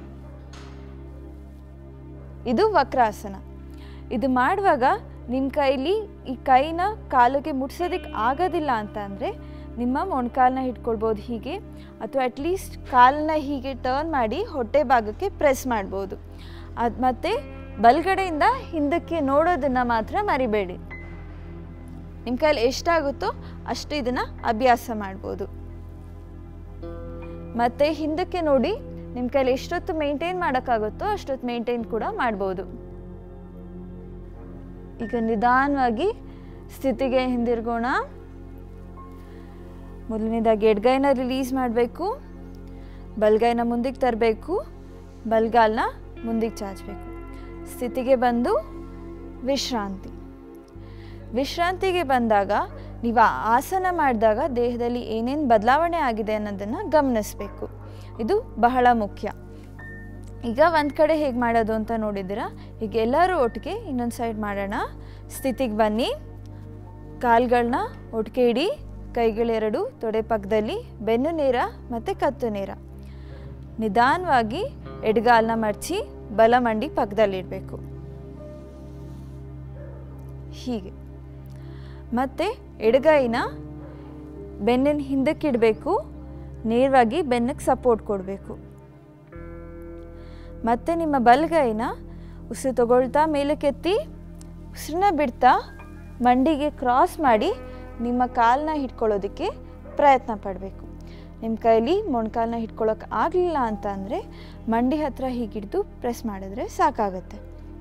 ಇದು ವಕ್ರಾಸನ ಇದು ಮಾಡುವಾಗ ನಿಮ್ಮ ಕೈಲಿ ಈ ಕೈನ ಕಾಲಿಗೆ ಮುಟ್ಸೋದಕ್ಕೆ ಆಗೋದಿಲ್ಲ ಅಂತ ಅಂದರೆ ನಿಮ್ಮ ಮೊಣಕಾಲನ್ನ ಹಿಡ್ಕೊಳ್ಬೋದು ಹೀಗೆ ಅಥವಾ ಅಟ್ಲೀಸ್ಟ್ ಕಾಲನ್ನ ಹೀಗೆ ಟರ್ನ್ ಮಾಡಿ ಹೊಟ್ಟೆ ಭಾಗಕ್ಕೆ ಪ್ರೆಸ್ ಮಾಡ್ಬೋದು ಅದು ಮತ್ತು ಬಲಗಡೆಯಿಂದ ಹಿಂದಕ್ಕೆ ನೋಡೋದನ್ನು ಮಾತ್ರ ಮರಿಬೇಡಿ ನಿಮ್ಮ ಕೈಲಿ ಎಷ್ಟಾಗುತ್ತೋ ಅಷ್ಟು ಇದನ್ನು ಅಭ್ಯಾಸ ಮಾಡ್ಬೋದು ಮತ್ತು ಹಿಂದಕ್ಕೆ ನೋಡಿ ನಿಮ್ಮ ಕೈಲಿ ಎಷ್ಟೊತ್ತು ಮೇಂಟೈನ್ ಮಾಡೋಕ್ಕಾಗುತ್ತೋ ಅಷ್ಟೊತ್ತು ಮೇಂಟೈನ್ ಕೂಡ ಮಾಡ್ಬೋದು ಈಗ ನಿಧಾನವಾಗಿ ಸ್ಥಿತಿಗೆ ಹಿಂದಿರ್ಗೋಣ ಮೊದಲನೇದಾಗಿ ಎಡ್ಗೈನ ರಿಲೀಸ್ ಮಾಡಬೇಕು ಬಲ್ಗೈನ ಮುಂದಕ್ಕೆ ತರಬೇಕು ಬಲ್ಗಾಲ್ನ ಮುಂದಕ್ಕೆ ಚಾಚಬೇಕು ಸ್ಥಿತಿಗೆ ಬಂದು ವಿಶ್ರಾಂತಿ ವಿಶ್ರಾಂತಿಗೆ ಬಂದಾಗ ನೀವು ಆ ಆಸನ ಮಾಡಿದಾಗ ದೇಹದಲ್ಲಿ ಏನೇನು ಬದಲಾವಣೆ ಆಗಿದೆ ಅನ್ನೋದನ್ನು ಗಮನಿಸಬೇಕು ಇದು ಬಹಳ ಮುಖ್ಯ ಈಗ ಒಂದು ಕಡೆ ಹೇಗೆ ಮಾಡೋದು ಅಂತ ನೋಡಿದ್ದೀರಾ ಈಗ ಎಲ್ಲರೂ ಒಟ್ಟಿಗೆ ಇನ್ನೊಂದು ಸೈಡ್ ಮಾಡೋಣ ಸ್ಥಿತಿಗೆ ಬನ್ನಿ ಕಾಲ್ಗಳನ್ನ ಒಟ್ಟಿಗೆ ಇಡಿ ಕೈಗಳೆರಡು ತೊಡೆ ಪಕ್ಕದಲ್ಲಿ ಬೆನ್ನು ನೇರ ಮತ್ತು ಕತ್ತು ನೇರ ನಿಧಾನವಾಗಿ ಎಡಗಾಲನ್ನ ಮಡಚಿ ಬಲ ಮಂಡಿ ಪಕ್ಕದಲ್ಲಿಡಬೇಕು ಹೀಗೆ ಮತ್ತು ಎಡಗೈನ ಬೆನ್ನಿನ ಹಿಂದಕ್ಕಿಡಬೇಕು ನೇರವಾಗಿ ಬೆನ್ನಕ್ಕೆ ಸಪೋರ್ಟ್ ಕೊಡಬೇಕು ಮತ್ತು ನಿಮ್ಮ ಬಲಗೈನ ಉಸಿರು ತಗೊಳ್ತಾ ಮೇಲಕ್ಕೆತ್ತಿ ಉಸಿರನ್ನ ಬಿಡ್ತಾ ಮಂಡಿಗೆ ಕ್ರಾಸ್ ಮಾಡಿ ನಿಮ್ಮ ಕಾಲನ್ನ ಹಿಡ್ಕೊಳ್ಳೋದಕ್ಕೆ ಪ್ರಯತ್ನ ಪಡಬೇಕು ನಿಮ್ಮ ಕೈಲಿ ಮೊಣಕಾಲನ್ನ ಹಿಡ್ಕೊಳ್ಳೋಕೆ ಆಗಲಿಲ್ಲ ಅಂತ ಅಂದರೆ ಮಂಡಿ ಹತ್ರ ಹೀಗಿಡ್ದು ಪ್ರೆಸ್ ಮಾಡಿದ್ರೆ ಸಾಕಾಗತ್ತೆ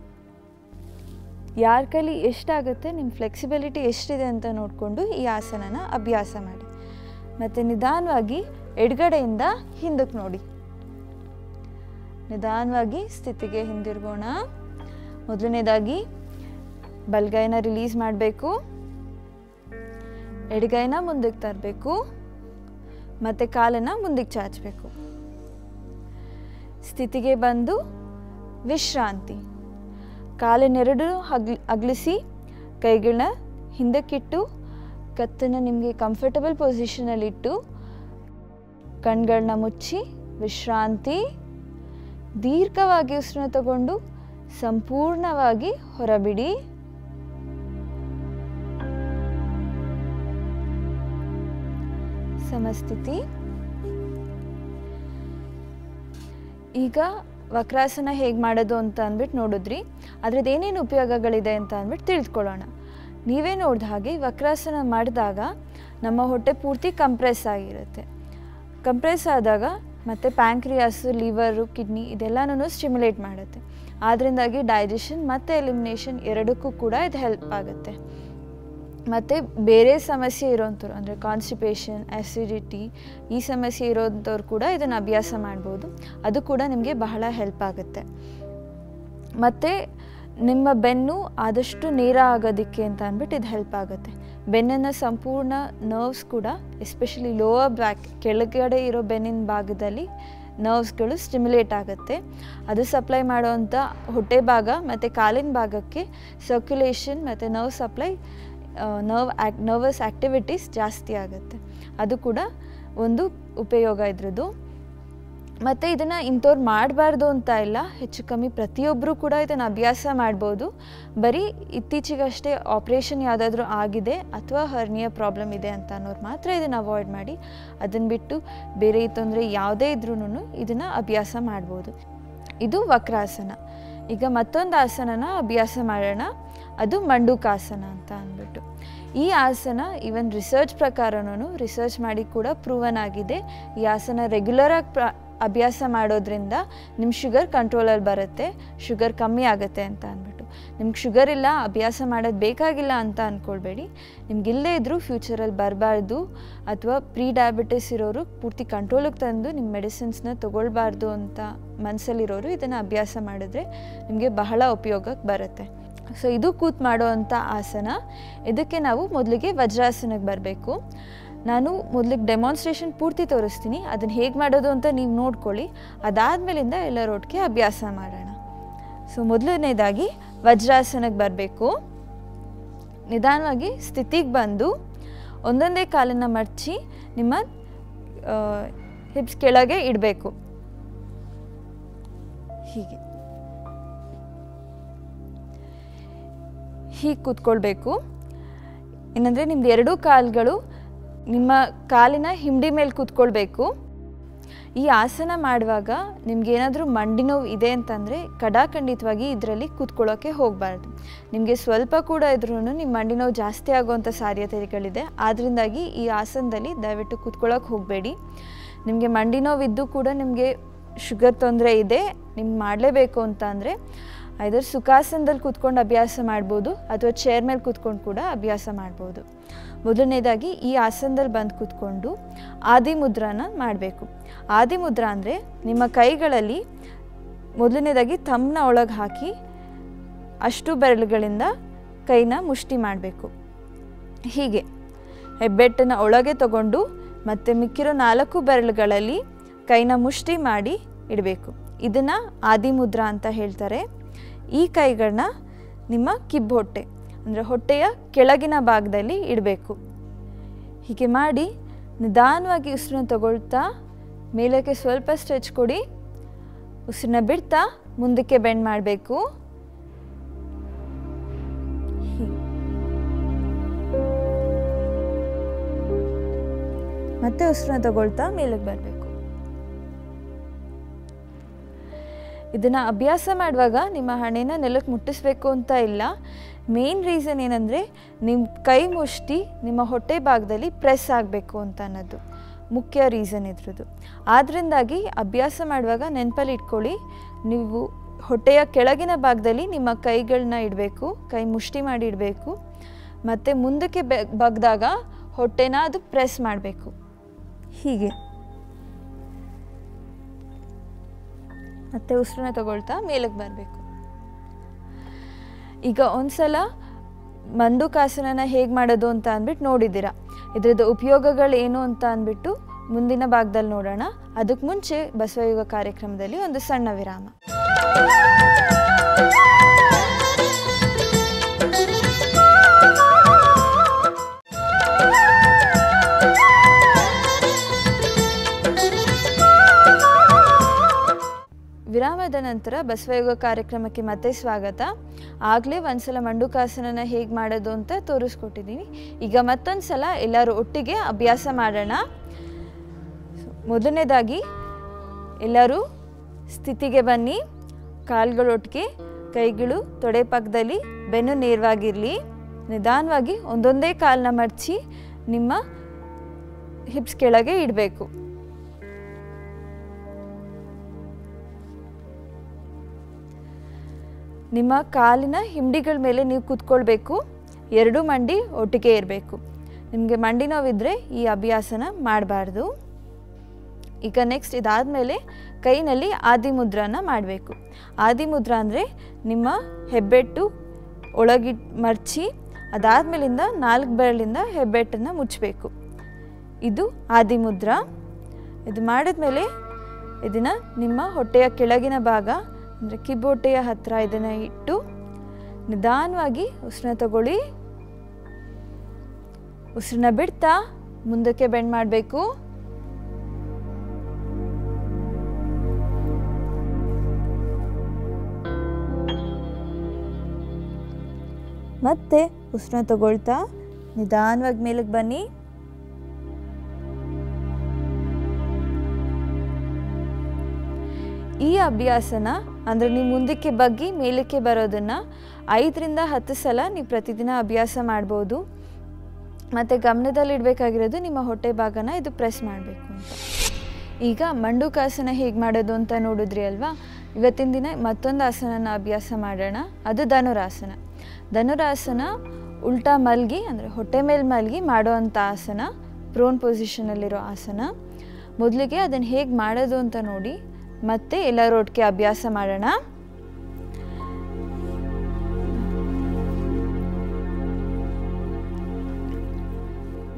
ಯಾರ ಕೈಲಿ ಎಷ್ಟಾಗುತ್ತೆ ನಿಮ್ಮ ಫ್ಲೆಕ್ಸಿಬಿಲಿಟಿ ಎಷ್ಟಿದೆ ಅಂತ ನೋಡಿಕೊಂಡು ಈ ಆಸನನ ಅಭ್ಯಾಸ ಮಾಡಿ ಮತ್ತು ನಿಧಾನವಾಗಿ ಎಡಗಡೆಯಿಂದ ಹಿಂದಕ್ಕೆ ನೋಡಿ ನಿಧಾನವಾಗಿ ಸ್ಥಿತಿಗೆ ಹಿಂದಿರುಗೋಣ ಮೊದಲನೇದಾಗಿ ಬಲ್ಗೈನ ರಿಲೀಸ್ ಮಾಡಬೇಕು ಎಡಗೈನ ಮುಂದಕ್ಕೆ ತರಬೇಕು ಮತ್ತು ಕಾಲನ್ನು ಮುಂದಕ್ಕೆ ಚಾಚಬೇಕು ಸ್ಥಿತಿಗೆ ಬಂದು ವಿಶ್ರಾಂತಿ ಕಾಲನ್ನೆರಡು ಹಗ್ಲಿ ಅಗಲಿಸಿ ಕೈಗಳನ್ನ ಹಿಂದಕ್ಕಿಟ್ಟು ಕತ್ತನ್ನು ನಿಮಗೆ ಕಂಫರ್ಟಬಲ್ ಪೊಸಿಷನಲ್ಲಿಟ್ಟು ಕಣ್ಗಳನ್ನ ಮುಚ್ಚಿ ವಿಶ್ರಾಂತಿ ದೀರ್ಘವಾಗಿ ಉಸಿರನ್ನ ತಗೊಂಡು ಸಂಪೂರ್ಣವಾಗಿ ಹೊರಬಿಡಿ ಸಮಸ್ಥಿತಿ ಈಗ ವಕ್ರಾಸನ ಹೇಗೆ ಮಾಡೋದು ಅಂತ ಅಂದ್ಬಿಟ್ಟು ನೋಡಿದ್ರಿ ಅದ್ರದ್ದು ಏನೇನು ಉಪಯೋಗಗಳಿದೆ ಅಂತ ಅಂದ್ಬಿಟ್ಟು ತಿಳಿದುಕೊಳ್ಳೋಣ ನೀವೇ ನೋಡಿದ ಹಾಗೆ ವಕ್ರಾಸನ ಮಾಡಿದಾಗ ನಮ್ಮ ಹೊಟ್ಟೆ ಪೂರ್ತಿ ಕಂಪ್ರೆಸ್ ಆಗಿರುತ್ತೆ ಕಂಪ್ರೆಸ್ ಆದಾಗ ಮತ್ತು ಪ್ಯಾಂಕ್ರಿಯಾಸು ಲಿವರು ಕಿಡ್ನಿ ಇದೆಲ್ಲನೂ ಸ್ಟಿಮ್ಯುಲೇಟ್ ಮಾಡುತ್ತೆ ಆದ್ದರಿಂದಾಗಿ ಡೈಜೆಷನ್ ಮತ್ತು ಎಲಿಮಿನೇಷನ್ ಎರಡಕ್ಕೂ ಕೂಡ ಇದು ಹೆಲ್ಪ್ ಆಗುತ್ತೆ ಮತ್ತು ಬೇರೆ ಸಮಸ್ಯೆ ಇರೋಂಥವ್ರು ಅಂದರೆ ಕಾನ್ಸ್ಟಿಪೇಷನ್ ಆ್ಯಸಿಡಿಟಿ ಈ ಸಮಸ್ಯೆ ಇರೋಂಥವ್ರು ಕೂಡ ಇದನ್ನು ಅಭ್ಯಾಸ ಮಾಡ್ಬೋದು ಅದು ಕೂಡ ನಿಮಗೆ ಬಹಳ ಹೆಲ್ಪ್ ಆಗುತ್ತೆ ಮತ್ತು ನಿಮ್ಮ ಬೆನ್ನು ಆದಷ್ಟು ನೇರ ಆಗೋದಕ್ಕೆ ಅಂತ ಅಂದ್ಬಿಟ್ಟು ಇದು ಹೆಲ್ಪ್ ಆಗುತ್ತೆ ಬೆನ್ನಿನ ಸಂಪೂರ್ಣ ನರ್ವ್ಸ್ ಕೂಡ ಎಸ್ಪೆಷಲಿ ಲೋವರ್ ಬ್ಯಾಕ್ ಕೆಳಗಡೆ ಇರೋ ಬೆನ್ನಿನ ಭಾಗದಲ್ಲಿ ನರ್ವ್ಸ್ಗಳು ಸ್ಟಿಮ್ಯುಲೇಟ್ ಆಗುತ್ತೆ ಅದು ಸಪ್ಲೈ ಮಾಡೋವಂಥ ಹೊಟ್ಟೆ ಭಾಗ ಮತ್ತು ಕಾಲಿನ ಭಾಗಕ್ಕೆ ಸರ್ಕ್ಯುಲೇಷನ್ ಮತ್ತು ನರ್ವ್ ಸಪ್ಲೈ ನರ್ವ್ ಆ್ಯಕ್ ನರ್ವಸ್ ಆ್ಯಕ್ಟಿವಿಟೀಸ್ ಜಾಸ್ತಿ ಆಗುತ್ತೆ ಅದು ಕೂಡ ಒಂದು ಉಪಯೋಗ ಇದ್ರದ್ದು ಮತ್ತು ಇದನ್ನು ಇಂಥವ್ರು ಮಾಡಬಾರ್ದು ಅಂತ ಇಲ್ಲ ಹೆಚ್ಚು ಕಮ್ಮಿ ಪ್ರತಿಯೊಬ್ಬರು ಕೂಡ ಇದನ್ನು ಅಭ್ಯಾಸ ಮಾಡ್ಬೋದು ಬರೀ ಇತ್ತೀಚೆಗಷ್ಟೇ ಆಪ್ರೇಷನ್ ಯಾವುದಾದ್ರೂ ಆಗಿದೆ ಅಥವಾ ಹರ್ನಿಯ ಪ್ರಾಬ್ಲಮ್ ಇದೆ ಅಂತ ಅನ್ನೋರು ಮಾತ್ರ ಇದನ್ನು ಅವಾಯ್ಡ್ ಮಾಡಿ ಅದನ್ನು ಬಿಟ್ಟು ಬೇರೆ ಈ ತೊಂದರೆ ಯಾವುದೇ ಇದ್ರೂ ಇದನ್ನು ಅಭ್ಯಾಸ ಮಾಡ್ಬೋದು ಇದು ವಕ್ರಾಸನ ಈಗ ಮತ್ತೊಂದು ಆಸನನ ಅಭ್ಯಾಸ ಮಾಡೋಣ ಅದು ಮಂಡುಕಾಸನ ಅಂತ ಅಂದ್ಬಿಟ್ಟು ಈ ಆಸನ ಈವನ್ ರಿಸರ್ಚ್ ಪ್ರಕಾರನೂ ರಿಸರ್ಚ್ ಮಾಡಿ ಕೂಡ ಪ್ರೂವನ್ ಆಗಿದೆ ಈ ಆಸನ ರೆಗ್ಯುಲರಾಗಿ ಪ್ರ ಅಭ್ಯಾಸ ಮಾಡೋದ್ರಿಂದ ನಿಮ್ಮ ಶುಗರ್ ಕಂಟ್ರೋಲಲ್ಲಿ ಬರುತ್ತೆ ಶುಗರ್ ಕಮ್ಮಿ ಆಗುತ್ತೆ ಅಂತ ಅಂದ್ಬಿಟ್ಟು ನಿಮ್ಗೆ ಶುಗರ್ ಇಲ್ಲ ಅಭ್ಯಾಸ ಮಾಡೋದು ಬೇಕಾಗಿಲ್ಲ ಅಂತ ಅಂದ್ಕೊಳ್ಬೇಡಿ ನಿಮ್ಗೆ ಇಲ್ಲದೇ ಇದ್ದರೂ ಫ್ಯೂಚರಲ್ಲಿ ಬರಬಾರ್ದು ಅಥವಾ ಪ್ರೀ ಡಯಾಬಿಟಿಸ್ ಇರೋರು ಪೂರ್ತಿ ಕಂಟ್ರೋಲಿಗೆ ತಂದು ನಿಮ್ಮ ಮೆಡಿಸಿನ್ಸ್ನ ತೊಗೊಳ್ಬಾರ್ದು ಅಂತ ಮನಸ್ಸಲ್ಲಿರೋರು ಇದನ್ನು ಅಭ್ಯಾಸ ಮಾಡಿದ್ರೆ ನಿಮಗೆ ಬಹಳ ಉಪಯೋಗಕ್ಕೆ ಬರುತ್ತೆ ಸೊ ಇದು ಕೂತ್ ಮಾಡುವಂಥ ಆಸನ ಇದಕ್ಕೆ ನಾವು ಮೊದಲಿಗೆ ವಜ್ರಾಸನಕ್ಕೆ ಬರಬೇಕು ನಾನು ಮೊದಲಿಗೆ ಡೆಮಾನ್ಸ್ಟ್ರೇಷನ್ ಪೂರ್ತಿ ತೋರಿಸ್ತೀನಿ ಅದನ್ನು ಹೇಗೆ ಮಾಡೋದು ಅಂತ ನೀವು ನೋಡ್ಕೊಳ್ಳಿ ಅದಾದಮೇಲಿಂದ ಎಲ್ಲರೊಟ್ಟಿಗೆ ಅಭ್ಯಾಸ ಮಾಡೋಣ ಸೊ ಮೊದಲನೇದಾಗಿ ವಜ್ರಾಸನಕ್ಕೆ ಬರಬೇಕು ನಿಧಾನವಾಗಿ ಸ್ಥಿತಿಗೆ ಬಂದು ಒಂದೊಂದೇ ಕಾಲನ್ನು ಮಡಚಿ ನಿಮ್ಮ ಹಿಪ್ಸ್ ಕೆಳಗೆ ಇಡಬೇಕು ಹೀಗೆ ಹೀಗೆ ಕೂತ್ಕೊಳ್ಬೇಕು ಏನಂದರೆ ನಿಮ್ದು ಎರಡೂ ಕಾಲುಗಳು ನಿಮ್ಮ ಕಾಲಿನ ಹಿಂಡಿ ಮೇಲೆ ಕೂತ್ಕೊಳ್ಬೇಕು ಈ ಆಸನ ಮಾಡುವಾಗ ನಿಮ್ಗೇನಾದರೂ ಮಂಡಿ ನೋವು ಇದೆ ಅಂತಂದರೆ ಕಡಾಖಂಡಿತವಾಗಿ ಇದರಲ್ಲಿ ಕೂತ್ಕೊಳ್ಳೋಕ್ಕೆ ಹೋಗಬಾರ್ದು ನಿಮಗೆ ಸ್ವಲ್ಪ ಕೂಡ ಇದ್ರೂ ನಿಮ್ಮ ಮಂಡಿ ನೋವು ಜಾಸ್ತಿ ಆಗುವಂಥ ಸಾಧ್ಯತೆಗಳಿದೆ ಆದ್ದರಿಂದಾಗಿ ಈ ಆಸನದಲ್ಲಿ ದಯವಿಟ್ಟು ಕೂತ್ಕೊಳ್ಳೋಕೆ ಹೋಗಬೇಡಿ ನಿಮಗೆ ಮಂಡಿ ನೋವಿದ್ದು ಕೂಡ ನಿಮಗೆ ಶುಗರ್ ತೊಂದರೆ ಇದೆ ನಿಮ್ಗೆ ಮಾಡಲೇಬೇಕು ಅಂತ ಅಂದರೆ ಐದರ್ ಸುಖಾಸನದಲ್ಲಿ ಕೂತ್ಕೊಂಡು ಅಭ್ಯಾಸ ಮಾಡ್ಬೋದು ಅಥವಾ ಚೇರ್ ಮೇಲೆ ಕೂತ್ಕೊಂಡು ಕೂಡ ಅಭ್ಯಾಸ ಮಾಡ್ಬೋದು ಮೊದಲನೇದಾಗಿ ಈ ಆಸನದಲ್ಲಿ ಬಂದು ಕೂತ್ಕೊಂಡು ಆದಿಮುದ್ರಾನ ಮಾಡಬೇಕು ಆದಿಮುದ್ರಾ ಅಂದರೆ ನಿಮ್ಮ ಕೈಗಳಲ್ಲಿ ಮೊದಲನೇದಾಗಿ ತಮ್ಮನ ಒಳಗೆ ಹಾಕಿ ಅಷ್ಟು ಬೆರಳುಗಳಿಂದ ಕೈನ ಮುಷ್ಟಿ ಮಾಡಬೇಕು ಹೀಗೆ ಹೆಬ್ಬೆಟ್ಟನ್ನು ಒಳಗೆ ತಗೊಂಡು ಮತ್ತು ಮಿಕ್ಕಿರೋ ನಾಲ್ಕು ಬೆರಳುಗಳಲ್ಲಿ ಕೈನ ಮುಷ್ಟಿ ಮಾಡಿ ಇಡಬೇಕು ಇದನ್ನು ಆದಿಮುದ್ರಾ ಅಂತ ಹೇಳ್ತಾರೆ ಈ ಕೈಗಳನ್ನ ನಿಮ್ಮ ಕಿಬ್ಬು ಹೊಟ್ಟೆ ಅಂದರೆ ಹೊಟ್ಟೆಯ ಕೆಳಗಿನ ಭಾಗದಲ್ಲಿ ಇಡಬೇಕು ಹೀಗೆ ಮಾಡಿ ನಿಧಾನವಾಗಿ ಉಸಿರನ್ನ ತಗೊಳ್ತಾ ಮೇಲಕ್ಕೆ ಸ್ವಲ್ಪ ಸ್ಟ್ರೆಚ್ ಕೊಡಿ ಉಸಿರನ್ನ ಬಿಡ್ತಾ ಮುಂದಕ್ಕೆ ಬೆಂಡ್ ಮಾಡಬೇಕು ಮತ್ತೆ ಉಸಿರನ್ನ ತಗೊಳ್ತಾ ಮೇಲಕ್ಕೆ ಬರಬೇಕು ಇದನ್ನು ಅಭ್ಯಾಸ ಮಾಡುವಾಗ ನಿಮ್ಮ ಹಣೆನ ನೆಲಕ್ಕೆ ಮುಟ್ಟಿಸ್ಬೇಕು ಅಂತ ಇಲ್ಲ ಮೇನ್ ರೀಸನ್ ಏನಂದರೆ ನಿಮ್ಮ ಕೈ ಮುಷ್ಟಿ ನಿಮ್ಮ ಹೊಟ್ಟೆ ಭಾಗದಲ್ಲಿ ಪ್ರೆಸ್ ಆಗಬೇಕು ಅಂತ ಅನ್ನೋದು ಮುಖ್ಯ ರೀಸನ್ ಇದ್ರದ್ದು ಆದ್ದರಿಂದಾಗಿ ಅಭ್ಯಾಸ ಮಾಡುವಾಗ ನೆನಪಲ್ಲಿ ಇಟ್ಕೊಳ್ಳಿ ನೀವು ಹೊಟ್ಟೆಯ ಕೆಳಗಿನ ಭಾಗದಲ್ಲಿ ನಿಮ್ಮ ಕೈಗಳನ್ನ ಇಡಬೇಕು ಕೈ ಮುಷ್ಟಿ ಮಾಡಿ ಇಡಬೇಕು ಮತ್ತು ಮುಂದಕ್ಕೆ ಬೆ ಬಗ್ದಾಗ ಹೊಟ್ಟೆನ ಅದು ಪ್ರೆಸ್ ಮಾಡಬೇಕು ಹೀಗೆ ಮತ್ತೆ ಉಸಿರನ್ನ ತಗೊಳ್ತಾ ಮೇಲಕ್ಕೆ ಬರಬೇಕು ಈಗ ಒಂದ್ಸಲ ಮಂಡುಕಾಸನನ ಹೇಗೆ ಮಾಡೋದು ಅಂತ ಅಂದ್ಬಿಟ್ಟು ನೋಡಿದ್ದೀರಾ ಇದರದ್ದು ಉಪಯೋಗಗಳು ಏನು ಅಂತ ಅಂದ್ಬಿಟ್ಟು ಮುಂದಿನ ಭಾಗದಲ್ಲಿ ನೋಡೋಣ ಅದಕ್ಕೆ ಮುಂಚೆ ಬಸವಯುಗ ಕಾರ್ಯಕ್ರಮದಲ್ಲಿ ಒಂದು ಸಣ್ಣ ವಿರಾಮ ವಿರಾಮದ ನಂತರ ಬಸವಯುಗ ಕಾರ್ಯಕ್ರಮಕ್ಕೆ ಮತ್ತೆ ಸ್ವಾಗತ ಆಗಲೇ ಒಂದ್ಸಲ ಮಂಡುಕಾಸನನ ಹೇಗೆ ಮಾಡೋದು ಅಂತ ತೋರಿಸ್ಕೊಟ್ಟಿದ್ದೀನಿ ಈಗ ಮತ್ತೊಂದು ಸಲ ಎಲ್ಲರೂ ಒಟ್ಟಿಗೆ ಅಭ್ಯಾಸ ಮಾಡೋಣ ಮೊದಲನೇದಾಗಿ ಎಲ್ಲರೂ ಸ್ಥಿತಿಗೆ ಬನ್ನಿ ಕಾಲುಗಳೊಟ್ಟಿಗೆ ಕೈಗಳು ತೊಡೆ ಪಕ್ಕದಲ್ಲಿ ಬೆನ್ನು ನೇರವಾಗಿರಲಿ ನಿಧಾನವಾಗಿ ಒಂದೊಂದೇ ಕಾಲನ್ನ ಮಡಚಿ ನಿಮ್ಮ ಹಿಪ್ಸ್ ಕೆಳಗೆ ಇಡಬೇಕು ನಿಮ್ಮ ಕಾಲಿನ ಹಿಂಡಿಗಳ ಮೇಲೆ ನೀವು ಕೂತ್ಕೊಳ್ಬೇಕು ಎರಡು ಮಂಡಿ ಒಟ್ಟಿಗೆ ಇರಬೇಕು ನಿಮಗೆ ಮಂಡಿ ನೋವಿದ್ರೆ ಈ ಅಭ್ಯಾಸನ ಮಾಡಬಾರ್ದು ಈಗ ನೆಕ್ಸ್ಟ್ ಇದಾದಮೇಲೆ ಕೈನಲ್ಲಿ ಆದಿಮುದ್ರಾನ ಮಾಡಬೇಕು ಆದಿಮುದ್ರಾ ಅಂದರೆ ನಿಮ್ಮ ಹೆಬ್ಬೆಟ್ಟು ಒಳಗಿ ಮರ್ಚಿ ಅದಾದಮೇಲಿಂದ ನಾಲ್ಕು ಬೆರಳಿಂದ ಹೆಬ್ಬೆಟ್ಟನ್ನು ಮುಚ್ಚಬೇಕು ಇದು ಆದಿಮುದ್ರಾ ಇದು ಮಾಡಿದ್ಮೇಲೆ ಇದನ್ನು ನಿಮ್ಮ ಹೊಟ್ಟೆಯ ಕೆಳಗಿನ ಭಾಗ ಅಂದರೆ ಕಿಬ್ಬೊಟ್ಟೆಯ ಹತ್ತಿರ ಇದನ್ನು ಇಟ್ಟು ನಿಧಾನವಾಗಿ ಉಸಿರನ್ನ ತಗೊಳ್ಳಿ ಉಸಿರನ್ನ ಬಿಡ್ತಾ ಮುಂದಕ್ಕೆ ಬೆಂಡ್ ಮಾಡಬೇಕು ಮತ್ತೆ ಉಸಿರನ್ನ ತಗೊಳ್ತಾ ನಿಧಾನವಾಗಿ ಮೇಲಕ್ಕೆ ಬನ್ನಿ ಈ ಅಭ್ಯಾಸನ ಅಂದರೆ ನೀವು ಮುಂದಕ್ಕೆ ಬಗ್ಗಿ ಮೇಲಕ್ಕೆ ಬರೋದನ್ನು ಐದರಿಂದ ಹತ್ತು ಸಲ ನೀವು ಪ್ರತಿದಿನ ಅಭ್ಯಾಸ ಮಾಡ್ಬೋದು ಮತ್ತು ಗಮನದಲ್ಲಿಡಬೇಕಾಗಿರೋದು ನಿಮ್ಮ ಹೊಟ್ಟೆ ಭಾಗನ ಇದು ಪ್ರೆಸ್ ಮಾಡಬೇಕು ಅಂತ ಈಗ ಮಂಡುಕಾಸನ ಹೇಗೆ ಮಾಡೋದು ಅಂತ ನೋಡಿದ್ರಿ ಅಲ್ವಾ ಇವತ್ತಿನ ದಿನ ಮತ್ತೊಂದು ಆಸನನ ಅಭ್ಯಾಸ ಮಾಡೋಣ ಅದು ಧನುರಾಸನ ಧನುರಾಸನ ಉಲ್ಟಾ ಮಲ್ಗಿ ಅಂದರೆ ಹೊಟ್ಟೆ ಮೇಲೆ ಮಲ್ಗಿ ಮಾಡೋ ಅಂಥ ಆಸನ ಪ್ರೋನ್ ಪೊಸಿಷನಲ್ಲಿರೋ ಆಸನ ಮೊದಲಿಗೆ ಅದನ್ನು ಹೇಗೆ ಮಾಡೋದು ಅಂತ ನೋಡಿ ಮತ್ತೆ ಎಲ್ಲರೂ ಒಟ್ಟಿಗೆ ಅಭ್ಯಾಸ ಮಾಡೋಣ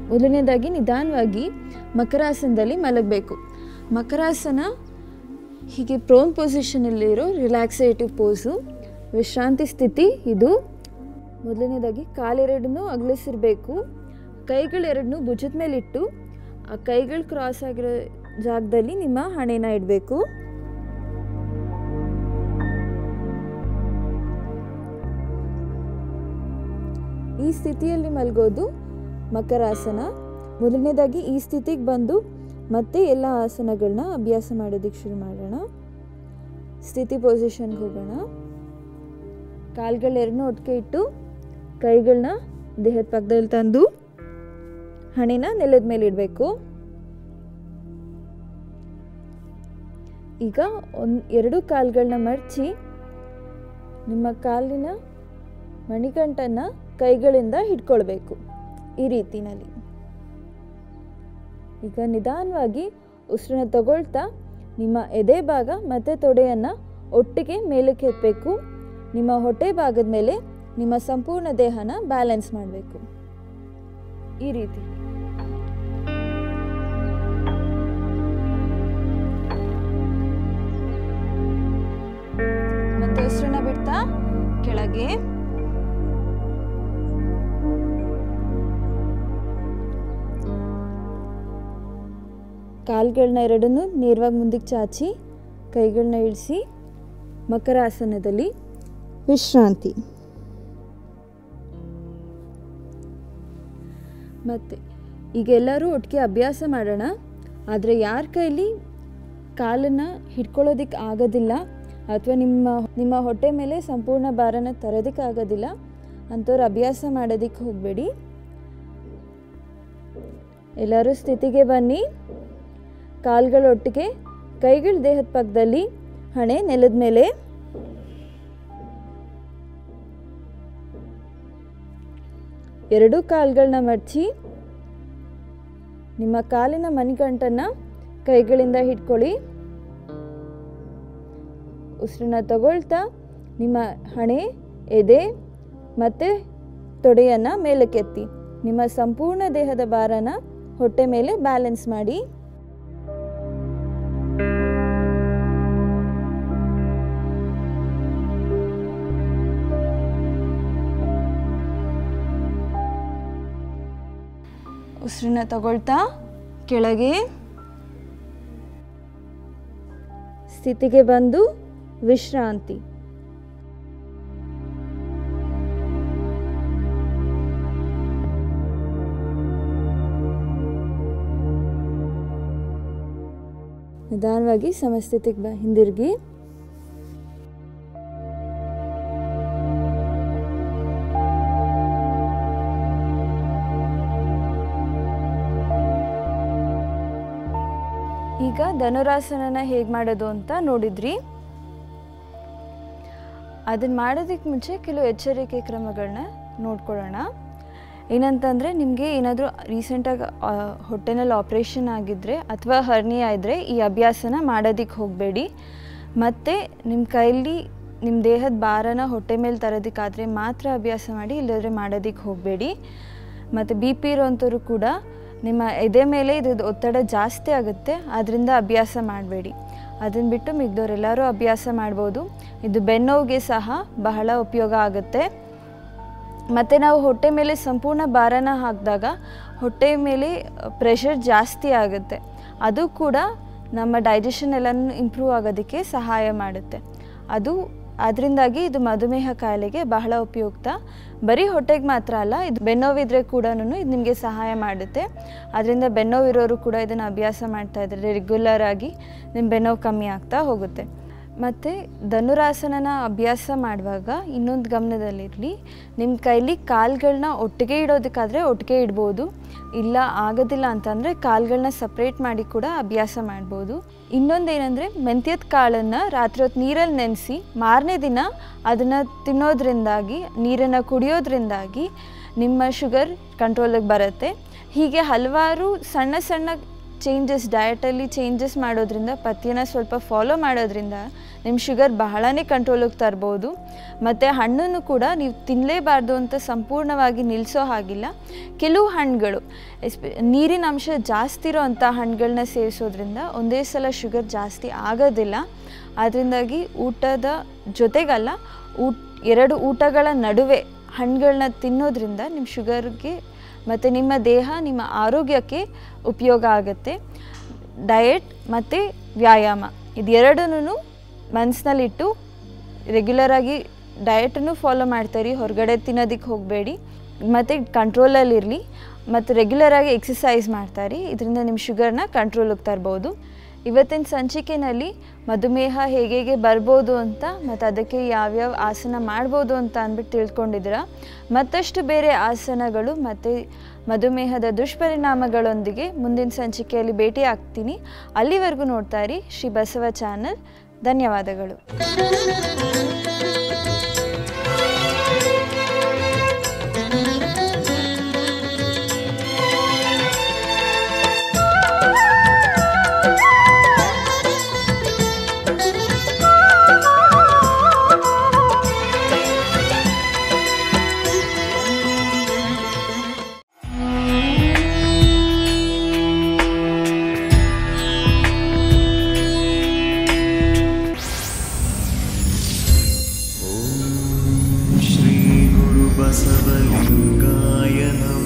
ಮೊದಲನೇದಾಗಿ ನಿಧಾನವಾಗಿ ಮಕರಾಸನದಲ್ಲಿ ಮಲಗಬೇಕು ಮಕರಾಸನ ಹೀಗೆ ಪ್ರೋನ್ ಪೊಸಿಷನಲ್ಲಿರೋ ರಿಲ್ಯಾಕ್ಸೇಟಿವ್ ಪೋಸು ವಿಶ್ರಾಂತಿ ಸ್ಥಿತಿ ಇದು ಮೊದಲನೇದಾಗಿ ಕಾಲೆರಡನ್ನೂ ಅಗಲಿಸಿರಬೇಕು ಕೈಗಳೆರಡನ್ನೂ ಭುಜದ ಮೇಲಿಟ್ಟು ಆ ಕೈಗಳು ಕ್ರಾಸ್ ಆಗಿರೋ ಜಾಗದಲ್ಲಿ ನಿಮ್ಮ ಹಣೆನ ಇಡಬೇಕು ಈ ಸ್ಥಿತಿಯಲ್ಲಿ ಮಲಗೋದು ಮಕರಾಸನ ಮೊದಲನೇದಾಗಿ ಈ ಸ್ಥಿತಿಗೆ ಬಂದು ಮತ್ತೆ ಎಲ್ಲ ಆಸನಗಳನ್ನ ಅಭ್ಯಾಸ ಮಾಡೋದಕ್ಕೆ ಶುರು ಮಾಡೋಣ ಸ್ಥಿತಿ ಪೊಸಿಷನ್ಗೆ ಹೋಗೋಣ ಕಾಲ್ಗಳೆರಡನ್ನೂ ಒಟ್ಟಿಗೆ ಇಟ್ಟು ಕೈಗಳನ್ನ ದೇಹದ ಪಕ್ಕದಲ್ಲಿ ತಂದು ಹಣೆನ ನೆಲದ ಮೇಲೆ ಇಡಬೇಕು ಈಗ ಒಂದು ಎರಡು ಕಾಲ್ಗಳನ್ನ ಮಡಚಿ ನಿಮ್ಮ ಕಾಲಿನ ಮಣಿಗಂಟನ್ನು ಕೈಗಳಿಂದ ಹಿಡ್ಕೊಳ್ಬೇಕು ಈ ರೀತಿನಲ್ಲಿ ಈಗ ನಿಧಾನವಾಗಿ ಉಸಿರನ್ನ ತಗೊಳ್ತಾ ನಿಮ್ಮ ಎದೆ ಭಾಗ ಮತ್ತು ತೊಡೆಯನ್ನು ಒಟ್ಟಿಗೆ ಮೇಲಕ್ಕೆ ಎತ್ತಬೇಕು ನಿಮ್ಮ ಹೊಟ್ಟೆ ಭಾಗದ ಮೇಲೆ ನಿಮ್ಮ ಸಂಪೂರ್ಣ ದೇಹನ ಬ್ಯಾಲೆನ್ಸ್ ಮಾಡಬೇಕು ಈ ರೀತಿ ಮತ್ತೆ ಉಸಿರನ್ನ ಬಿಡ್ತಾ ಕೆಳಗೆ ಕಾಲ್ಗಳನ್ನ ಎರಡನ್ನೂ ನೇರವಾಗಿ ಮುಂದಕ್ಕೆ ಚಾಚಿ ಕೈಗಳನ್ನ ಇಳಿಸಿ ಮಕರಾಸನದಲ್ಲಿ ವಿಶ್ರಾಂತಿ ಮತ್ತು ಈಗ ಎಲ್ಲರೂ ಒಟ್ಟಿಗೆ ಅಭ್ಯಾಸ ಮಾಡೋಣ ಆದರೆ ಯಾರ ಕೈಲಿ ಕಾಲನ್ನು ಹಿಡ್ಕೊಳ್ಳೋದಕ್ಕೆ ಆಗೋದಿಲ್ಲ ಅಥವಾ ನಿಮ್ಮ ನಿಮ್ಮ ಹೊಟ್ಟೆ ಮೇಲೆ ಸಂಪೂರ್ಣ ಭಾರನ ತರೋದಕ್ಕೆ ಆಗೋದಿಲ್ಲ ಅಂಥವ್ರು ಅಭ್ಯಾಸ ಮಾಡೋದಕ್ಕೆ ಹೋಗಬೇಡಿ ಎಲ್ಲರೂ ಸ್ಥಿತಿಗೆ ಬನ್ನಿ ಕಾಲ್ಗಳೊಟ್ಟಿಗೆ ಕೈಗಳ ದೇಹದ ಪಕ್ಕದಲ್ಲಿ ಹಣೆ ನೆಲದ ಮೇಲೆ ಎರಡೂ ಕಾಲ್ಗಳನ್ನ ಮಡಚಿ ನಿಮ್ಮ ಕಾಲಿನ ಮಣಿಗಂಟನ್ನು ಕೈಗಳಿಂದ ಹಿಡ್ಕೊಳ್ಳಿ ಉಸಿರನ್ನ ತಗೊಳ್ತಾ ನಿಮ್ಮ ಹಣೆ ಎದೆ ಮತ್ತು ತೊಡೆಯನ್ನು ಮೇಲಕ್ಕೆತ್ತಿ ನಿಮ್ಮ ಸಂಪೂರ್ಣ ದೇಹದ ಭಾರನ ಹೊಟ್ಟೆ ಮೇಲೆ ಬ್ಯಾಲೆನ್ಸ್ ಮಾಡಿ ಉಸಿರನ್ನ ತಗೊಳ್ತಾ ಕೆಳಗೆ ಸ್ಥಿತಿಗೆ ಬಂದು ವಿಶ್ರಾಂತಿ ನಿಧಾನವಾಗಿ ಸಮಸ್ಥಿತಿಗೆ ಬ ಹಿಂದಿರುಗಿ ಈಗ ಧನುರಾಸನನ ಹೇಗೆ ಮಾಡೋದು ಅಂತ ನೋಡಿದ್ರಿ ಅದನ್ನು ಮಾಡೋದಕ್ಕೆ ಮುಂಚೆ ಕೆಲವು ಎಚ್ಚರಿಕೆ ಕ್ರಮಗಳನ್ನ ನೋಡ್ಕೊಳ್ಳೋಣ ಏನಂತಂದರೆ ನಿಮಗೆ ಏನಾದರೂ ರೀಸೆಂಟಾಗಿ ಹೊಟ್ಟೆನಲ್ಲಿ ಆಪ್ರೇಷನ್ ಆಗಿದ್ದರೆ ಅಥವಾ ಹರ್ನಿಯಾ ಇದ್ದರೆ ಈ ಅಭ್ಯಾಸನ ಮಾಡೋದಕ್ಕೆ ಹೋಗಬೇಡಿ ಮತ್ತು ನಿಮ್ಮ ಕೈಲಿ ನಿಮ್ಮ ದೇಹದ ಭಾರನ ಹೊಟ್ಟೆ ಮೇಲೆ ತರೋದಕ್ಕಾದರೆ ಮಾತ್ರ ಅಭ್ಯಾಸ ಮಾಡಿ ಇಲ್ಲದ್ರೆ ಮಾಡೋದಕ್ಕೆ ಹೋಗಬೇಡಿ ಮತ್ತು ಬಿ ಪಿ ಇರೋಂಥವ್ರು ಕೂಡ ನಿಮ್ಮ ಎದೆ ಮೇಲೆ ಇದ್ರದ್ದು ಒತ್ತಡ ಜಾಸ್ತಿ ಆಗುತ್ತೆ ಅದರಿಂದ ಅಭ್ಯಾಸ ಮಾಡಬೇಡಿ ಅದನ್ನು ಬಿಟ್ಟು ಮಿಗ್ದವರೆಲ್ಲರೂ ಅಭ್ಯಾಸ ಮಾಡ್ಬೋದು ಇದು ಬೆನ್ನೋವಿಗೆ ಸಹ ಬಹಳ ಉಪಯೋಗ ಆಗುತ್ತೆ ಮತ್ತು ನಾವು ಹೊಟ್ಟೆ ಮೇಲೆ ಸಂಪೂರ್ಣ ಭಾರನ ಹಾಕಿದಾಗ ಹೊಟ್ಟೆ ಮೇಲೆ ಪ್ರೆಷರ್ ಜಾಸ್ತಿ ಆಗುತ್ತೆ ಅದು ಕೂಡ ನಮ್ಮ ಡೈಜೆಷನ್ ಎಲ್ಲನೂ ಇಂಪ್ರೂವ್ ಆಗೋದಕ್ಕೆ ಸಹಾಯ ಮಾಡುತ್ತೆ ಅದು ಅದರಿಂದಾಗಿ ಇದು ಮಧುಮೇಹ ಕಾಯಿಲೆಗೆ ಬಹಳ ಉಪಯುಕ್ತ ಬರೀ ಹೊಟ್ಟೆಗೆ ಮಾತ್ರ ಅಲ್ಲ ಇದು ಬೆನ್ನೋವಿದ್ರೆ ಕೂಡ ಇದು ನಿಮಗೆ ಸಹಾಯ ಮಾಡುತ್ತೆ ಅದರಿಂದ ಬೆನ್ನೋವಿರೋರು ಕೂಡ ಇದನ್ನು ಅಭ್ಯಾಸ ಮಾಡ್ತಾ ಇದ್ದಾರೆ ರೆಗ್ಯುಲರ್ ಆಗಿ ನಿಮ್ಮ ಬೆನ್ನೋವು ಕಮ್ಮಿ ಆಗ್ತಾ ಹೋಗುತ್ತೆ ಮತ್ತು ಧನುರಾಸನನ ಅಭ್ಯಾಸ ಮಾಡುವಾಗ ಇನ್ನೊಂದು ಗಮನದಲ್ಲಿರಲಿ ನಿಮ್ಮ ಕೈಲಿ ಕಾಲ್ಗಳನ್ನ ಒಟ್ಟಿಗೆ ಇಡೋದಕ್ಕಾದರೆ ಒಟ್ಟಿಗೆ ಇಡ್ಬೋದು ಇಲ್ಲ ಆಗೋದಿಲ್ಲ ಅಂತಂದರೆ ಕಾಲ್ಗಳನ್ನ ಸಪ್ರೇಟ್ ಮಾಡಿ ಕೂಡ ಅಭ್ಯಾಸ ಮಾಡ್ಬೋದು ಇನ್ನೊಂದೇನೆಂದರೆ ಮೆಂತ್ಯದ ಕಾಳನ್ನು ರಾತ್ರಿ ಹೊತ್ತು ನೀರಲ್ಲಿ ನೆನೆಸಿ ಮಾರನೇ ದಿನ ಅದನ್ನು ತಿನ್ನೋದ್ರಿಂದಾಗಿ ನೀರನ್ನು ಕುಡಿಯೋದ್ರಿಂದಾಗಿ ನಿಮ್ಮ ಶುಗರ್ ಕಂಟ್ರೋಲಿಗೆ ಬರುತ್ತೆ ಹೀಗೆ ಹಲವಾರು ಸಣ್ಣ ಸಣ್ಣ ಚೇಂಜಸ್ ಡಯಟಲ್ಲಿ ಚೇಂಜಸ್ ಮಾಡೋದ್ರಿಂದ ಪಥ್ಯನ ಸ್ವಲ್ಪ ಫಾಲೋ ಮಾಡೋದ್ರಿಂದ ನಿಮ್ಮ ಶುಗರ್ ಬಹಳನೇ ಕಂಟ್ರೋಲಿಗೆ ತರ್ಬೋದು ಮತ್ತು ಹಣ್ಣನ್ನು ಕೂಡ ನೀವು ತಿನ್ನಲೇಬಾರ್ದು ಅಂತ ಸಂಪೂರ್ಣವಾಗಿ ನಿಲ್ಲಿಸೋ ಹಾಗಿಲ್ಲ ಕೆಲವು ಹಣ್ಣುಗಳು ಎಸ್ಪೆ ನೀರಿನ ಅಂಶ ಜಾಸ್ತಿ ಇರೋ ಅಂಥ ಹಣ್ಣುಗಳನ್ನ ಸೇವಿಸೋದ್ರಿಂದ ಒಂದೇ ಸಲ ಶುಗರ್ ಜಾಸ್ತಿ ಆಗೋದಿಲ್ಲ ಅದರಿಂದಾಗಿ ಊಟದ ಜೊತೆಗಲ್ಲ ಊಟ ಎರಡು ಊಟಗಳ ನಡುವೆ ಹಣ್ಣುಗಳನ್ನ ತಿನ್ನೋದ್ರಿಂದ ನಿಮ್ಮ ಶುಗರ್ಗೆ ಮತ್ತು ನಿಮ್ಮ ದೇಹ ನಿಮ್ಮ ಆರೋಗ್ಯಕ್ಕೆ ಉಪಯೋಗ ಆಗುತ್ತೆ ಡಯಟ್ ಮತ್ತು ವ್ಯಾಯಾಮ ಇದೆರಡನ್ನೂ ಮನಸ್ಸಿನಲ್ಲಿಟ್ಟು ರೆಗ್ಯುಲರಾಗಿ ಡಯಟನ್ನು ಫಾಲೋ ಮಾಡ್ತಾಯಿರಿ ಹೊರಗಡೆ ತಿನ್ನೋದಕ್ಕೆ ಹೋಗಬೇಡಿ ಮತ್ತು ಕಂಟ್ರೋಲಲ್ಲಿರಲಿ ಮತ್ತು ರೆಗ್ಯುಲರಾಗಿ ಎಕ್ಸಸೈಸ್ ಮಾಡ್ತಾಯಿರಿ ಇದರಿಂದ ನಿಮ್ಮ ಶುಗರ್ನ ಕಂಟ್ರೋಲಿಗೆ ತರ್ಬೋದು ಇವತ್ತಿನ ಸಂಚಿಕೆಯಲ್ಲಿ ಮಧುಮೇಹ ಹೇಗೆ ಹೇಗೆ ಬರ್ಬೋದು ಅಂತ ಮತ್ತು ಅದಕ್ಕೆ ಯಾವ್ಯಾವ ಆಸನ ಮಾಡ್ಬೋದು ಅಂತ ಅಂದ್ಬಿಟ್ಟು ತಿಳ್ಕೊಂಡಿದ್ದೀರಾ ಮತ್ತಷ್ಟು ಬೇರೆ ಆಸನಗಳು ಮತ್ತು ಮಧುಮೇಹದ ದುಷ್ಪರಿಣಾಮಗಳೊಂದಿಗೆ ಮುಂದಿನ ಸಂಚಿಕೆಯಲ್ಲಿ ಭೇಟಿ ಆಗ್ತೀನಿ ಅಲ್ಲಿವರೆಗೂ ನೋಡ್ತಾ ಇರಿ ಶ್ರೀ ಬಸವ ಚಾನಲ್ ಧನ್ಯವಾದಗಳು श्रीगुरुबसवलिङ्गाय नमः